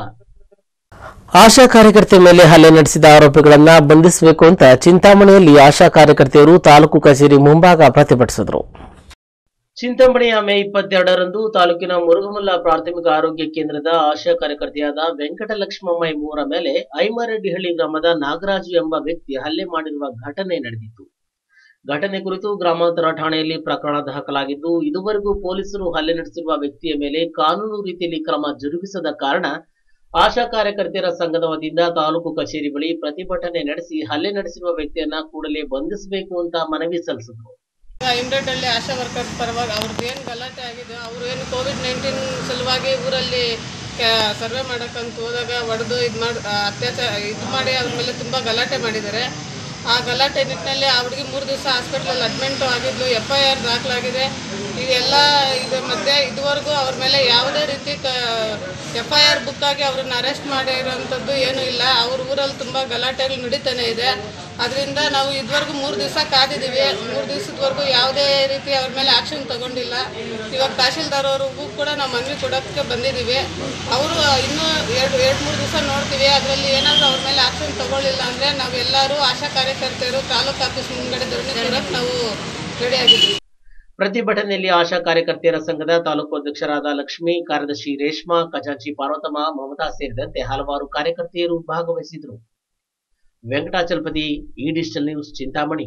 ಆಶಾ ಕಾರ್ಯಕರ್ತೆ ಮೇಲೆ ಹಲ್ಲೆ ನಡೆಸಿದ ಆರೋಪಿಗಳನ್ನ ಬಂಧಿಸಬೇಕು ಅಂತ ಚಿಂತಾಮಣಿಯಲ್ಲಿ ಆಶಾ ಕಾರ್ಯಕರ್ತೆಯರು ತಾಲೂಕು ಕಚೇರಿ ಮುಂಭಾಗ ಪ್ರತಿಭಟಿಸಿದರು ಚಿಂತಾಮಣಿಯ ಮೇ ಇಪ್ಪತ್ತೆರಡರಂದು ತಾಲೂಕಿನ ಮುರುಗಮಲ್ಲ ಪ್ರಾಥಮಿಕ ಆರೋಗ್ಯ ಕೇಂದ್ರದ ಆಶಾ ಕಾರ್ಯಕರ್ತೆಯಾದ ವೆಂಕಟಲಕ್ಷ್ಮಮ್ಮ ಎಂಬುವರ ಮೇಲೆ ಐಮರೆಡ್ಡಿಹಳ್ಳಿ ಗ್ರಾಮದ ನಾಗರಾಜು ಎಂಬ ವ್ಯಕ್ತಿ ಹಲ್ಲೆ ಮಾಡಿರುವ ಘಟನೆ ನಡೆದಿತ್ತು ಘಟನೆ ಕುರಿತು ಗ್ರಾಮಾಂತರ ಠಾಣೆಯಲ್ಲಿ ಪ್ರಕರಣ ದಾಖಲಾಗಿದ್ದು ಇದುವರೆಗೂ ಪೊಲೀಸರು ಹಲ್ಲೆ ನಡೆಸಿರುವ ವ್ಯಕ್ತಿಯ ಮೇಲೆ ಕಾನೂನು ರೀತಿಯಲ್ಲಿ ಕ್ರಮ ಜರುಗಿಸದ ಕಾರಣ ಆಶಾ ಕಾರ್ಯಕರ್ತೆಯರ ಸಂಘದ ವತಿಯಿಂದ ತಾಲೂಕು ಕಚೇರಿ ಬಳಿ ಪ್ರತಿಭಟನೆ ನಡೆಸಿ ಹಲ್ಲೆ ನಡೆಸಿರುವ ವ್ಯಕ್ತಿಯನ್ನ ಕೂಡಲೇ ಬಂಧಿಸಬೇಕು ಅಂತ ಮನವಿ ಸಲ್ಲಿಸಿದರು ಇಮ್ರೆಡ್ಡಲ್ಲಿ ಆಶಾ ವರ್ಕರ್ಸ್ ಪರವಾಗಿ ಅವ್ರದ್ದು ಏನು ಗಲಾಟೆ ಆಗಿದೆ ಅವರು ಏನು ಕೋವಿಡ್ ನೈನ್ಟೀನ್ ಸಲುವಾಗಿ ಊರಲ್ಲಿ ಸರ್ವೆ ಮಾಡೋಕ್ಕಂತ ಹೋದಾಗ ಹೊಡೆದು ಇದು ಮಾಡಿ ಅತ್ಯಾಚಾರ ಇದು ಮಾಡಿ ಅವ್ರ ಮೇಲೆ ತುಂಬ ಗಲಾಟೆ ಮಾಡಿದ್ದಾರೆ ಆ ಗಲಾಟೆ ನಿಟ್ಟಿನಲ್ಲಿ ಆ ಹುಡುಗಿ ಮೂರು ದಿವಸ ಹಾಸ್ಪಿಟ್ಲಲ್ಲಿ ಅಡ್ಮಿಂಟು ಆಗಿದ್ಲು ಎಫ್ ಐ ಆರ್ ದಾಖಲಾಗಿದೆ ಇದೆಲ್ಲ ಇದ್ರ ಮಧ್ಯೆ ಇದುವರೆಗೂ ಅವ್ರ ಮೇಲೆ ಯಾವುದೇ ರೀತಿ ಕ ಎಫ್ ಐ ಆರ್ ಬುಕ್ ಆಗಿ ಅವ್ರನ್ನ ಅರೆಸ್ಟ್ ಮಾಡಿರೋಂಥದ್ದು ಏನೂ ಇಲ್ಲ ಅವ್ರ ಊರಲ್ಲಿ ತುಂಬ ಗಲಾಟೆಗಳು ನಡೀತಾನೆ ಇದೆ ಅದರಿಂದ ನಾವು ಇದುವರೆಗೂ ಮೂರು ದಿವಸ ಕಾದಿದ್ದೀವಿ ಮೂರು ದಿವಸದವರೆಗೂ ಯಾವುದೇ ರೀತಿ ಅವ್ರ ಮೇಲೆ ಆ್ಯಕ್ಷನ್ ತಗೊಂಡಿಲ್ಲ ಇವಾಗ ತಹಶೀಲ್ದಾರ್ ಅವ್ರಿಗೂ ಕೂಡ ನಾವು ಮನವಿ ಕೊಡೋಕ್ಕೆ ಬಂದಿದ್ದೀವಿ ಅವರು ಇನ್ನೂ ಎರಡು ಎರಡು ಮೂರು ದಿವಸ ನೋಡ್ತೀವಿ ಅದರಲ್ಲಿ ಏನಾದರೂ ಅವ್ರ ಮೇಲೆ ಆ್ಯಕ್ಷನ್ ತಗೊಳ್ಳಿಲ್ಲ ಅಂದರೆ ನಾವೆಲ್ಲರೂ ಆಶಾ ಕಾರ್ಯಕರ್ತೆಯರು ತಾಲೂಕು ಆಫೀಸ್ ಮುಂದ್ಗಡೆ ಧರಣಿ ಕೊಡೋಕ್ಕೆ ನಾವು ರೆಡಿಯಾಗಿದ್ದೀವಿ ಪ್ರತಿಭಟನೆಯಲ್ಲಿ ಆಶಾ ಕಾರ್ಯಕರ್ತೆಯರ ಸಂಘದ ತಾಲೂಕು ಅಧ್ಯಕ್ಷರಾದ ಲಕ್ಷ್ಮಿ ಕಾರ್ಯದರ್ಶಿ ರೇಷ್ಮಾ ಖಜಾಂಚಿ ಪಾರ್ವತಮ್ಮ ಮಮತಾ ಸೇರಿದಂತೆ ಹಲವಾರು ಕಾರ್ಯಕರ್ತೆಯರು ಭಾಗವಹಿಸಿದರು ವೆಂಕಟಾಚಲಪತಿ ಈ ಡಿಜಿಟಲ್ ನ್ಯೂಸ್ ಚಿಂತಾಮಣಿ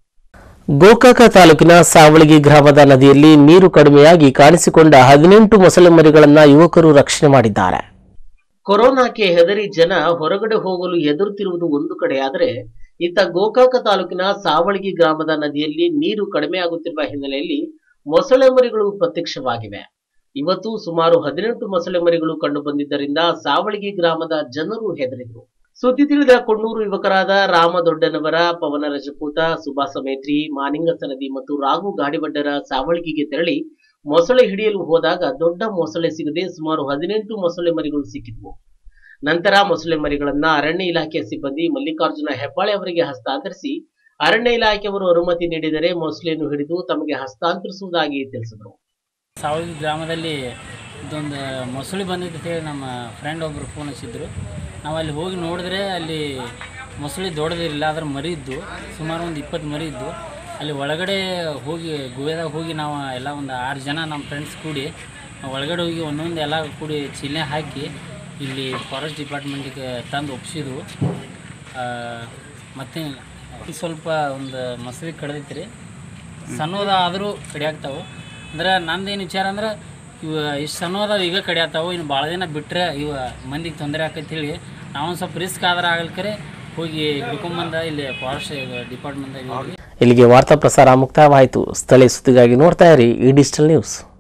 ಗೋಕಾಕ ತಾಲೂಕಿನ ಸಾವಳಗಿ ಗ್ರಾಮದ ನದಿಯಲ್ಲಿ ನೀರು ಕಡಿಮೆಯಾಗಿ ಕಾಣಿಸಿಕೊಂಡ ಹದಿನೆಂಟು ಮೊಸಳೆ ಮರಿಗಳನ್ನ ಯುವಕರು ರಕ್ಷಣೆ ಮಾಡಿದ್ದಾರೆ ಕೊರೋನಾಕ್ಕೆ ಹೆದರಿ ಜನ ಹೊರಗಡೆ ಹೋಗಲು ಹೆದರುತ್ತಿರುವುದು ಒಂದು ಕಡೆಯಾದರೆ ಇತ್ತ ಗೋಕಾಕ ತಾಲೂಕಿನ ಸಾವಳಗಿ ಗ್ರಾಮದ ನದಿಯಲ್ಲಿ ನೀರು ಕಡಿಮೆಯಾಗುತ್ತಿರುವ ಹಿನ್ನೆಲೆಯಲ್ಲಿ ಮೊಸಳೆ ಮರಿಗಳು ಪ್ರತ್ಯಕ್ಷವಾಗಿವೆ ಇವತ್ತು ಸುಮಾರು ಹದಿನೆಂಟು ಮೊಸಳೆ ಮರಿಗಳು ಕಂಡು ಬಂದಿದ್ದರಿಂದ ಸಾವಳಗಿ ಗ್ರಾಮದ ಜನರು ಹೆದರಿದರು ಸುದ್ದಿ ತಿಳಿದ ಕೊಣ್ಣೂರು ಯುವಕರಾದ ರಾಮ ದೊಡ್ಡನವರ ಪವನ ರಜಪೂತ ಸುಭಾಸ ಮೇತ್ರಿ ಮಾನಿಂಗಸ ನದಿ ಮತ್ತು ರಾಘು ಗಾಡಿಬಡ್ಡರ ಸಾವಳಗಿಗೆ ತೆರಳಿ ಮೊಸಳೆ ಹಿಡಿಯಲು ಹೋದಾಗ ದೊಡ್ಡ ಮೊಸಳೆ ಸಿಗದೆ ಸುಮಾರು ಹದಿನೆಂಟು ಮೊಸಳೆ ಮರಿಗಳು ಸಿಕ್ಕಿದ್ವು ನಂತರ ಮೊಸಳೆ ಮರಿಗಳನ್ನ ಅರಣ್ಯ ಇಲಾಖೆಯ ಸಿಬ್ಬಂದಿ ಮಲ್ಲಿಕಾರ್ಜುನ ಹೆಬ್ಬಾಳೆ ಅವರಿಗೆ ಹಸ್ತಾಂತರಿಸಿ ಅರಣ್ಯ ಇಲಾಖೆಯವರು ಅನುಮತಿ ನೀಡಿದರೆ ಮೊಸಳೆಯನ್ನು ಹಿಡಿದು ತಮಗೆ ಹಸ್ತಾಂತರಿಸುವುದಾಗಿ ತಿಳಿಸಿದರು ಸಾವಳಗಿ ಗ್ರಾಮದಲ್ಲಿ ಇದೊಂದು ಮೊಸಳೆ ಬಂದಿದ್ದು ಹೇಳಿ ನಮ್ಮ ಫ್ರೆಂಡ್ ಒಬ್ಬರು ಫೋನ್ ಹಚ್ಚಿದ್ರು ನಾವು ಅಲ್ಲಿ ಹೋಗಿ ನೋಡಿದ್ರೆ ಅಲ್ಲಿ ಮೊಸಳೆ ದೊಡ್ಡದಿರಲಿಲ್ಲ ಅದ್ರ ಮರಿ ಇದ್ದು ಸುಮಾರು ಒಂದು ಇಪ್ಪತ್ತು ಮರಿ ಇದ್ದು ಅಲ್ಲಿ ಒಳಗಡೆ ಹೋಗಿ ಗುಹೆದಾಗ ಹೋಗಿ ನಾವು ಎಲ್ಲ ಒಂದು ಆರು ಜನ ನಮ್ಮ ಫ್ರೆಂಡ್ಸ್ ಕೂಡಿ ಒಳಗಡೆ ಹೋಗಿ ಒಂದೊಂದು ಎಲ್ಲ ಕೂಡಿ ಚಿಲ್ಲೆ ಹಾಕಿ ಇಲ್ಲಿ ಫಾರೆಸ್ಟ್ ಡಿಪಾರ್ಟ್ಮೆಂಟಿಗೆ ತಂದು ಒಪ್ಸಿದ್ವು ಮತ್ತು ಸ್ವಲ್ಪ ಒಂದು ಮೊಸಳೆ ಕಡ್ದೈತೆ ರೀ ಸಣ್ಣದ ಆದರೂ ಕಡಿಯಾಗ್ತಾವೆ ಅಂದ್ರೆ ನಂದೇನು ವಿಚಾರ ಅಂದ್ರೆ ಇವು ಇಷ್ಟು ಸಣ್ಣದಾವ ಈಗ ಕಡಿಯಾತಾವು ಇನ್ನು ಭಾಳ ದಿನ ಬಿಟ್ಟರೆ ಇವ ಮಂದಿಗೆ ತೊಂದರೆ ಆಕೈತೆ ಹೇಳಿ ನಾವೊಂದು ಸ್ವಲ್ಪ ರಿಸ್ಕ್ ಆದ್ರೆ ಆಗಲ್ಕರೆ ಹೋಗಿ ಹಿಡ್ಕೊಂಬಂದ ಇಲ್ಲಿ ಫಾರೆಸ್ಟ್ ಡಿಪಾರ್ಟ್ಮೆಂಟ್ದಾಗ ಹೋಗಿ ಇಲ್ಲಿಗೆ ವಾರ್ತಾ ಪ್ರಸಾರ ಮುಕ್ತಾಯವಾಯಿತು ಸ್ಥಳೀಯ ಸುದ್ದಿಗಾಗಿ ನೋಡ್ತಾ ಇರಿ ಈ ಡಿಜಿಟಲ್ ನ್ಯೂಸ್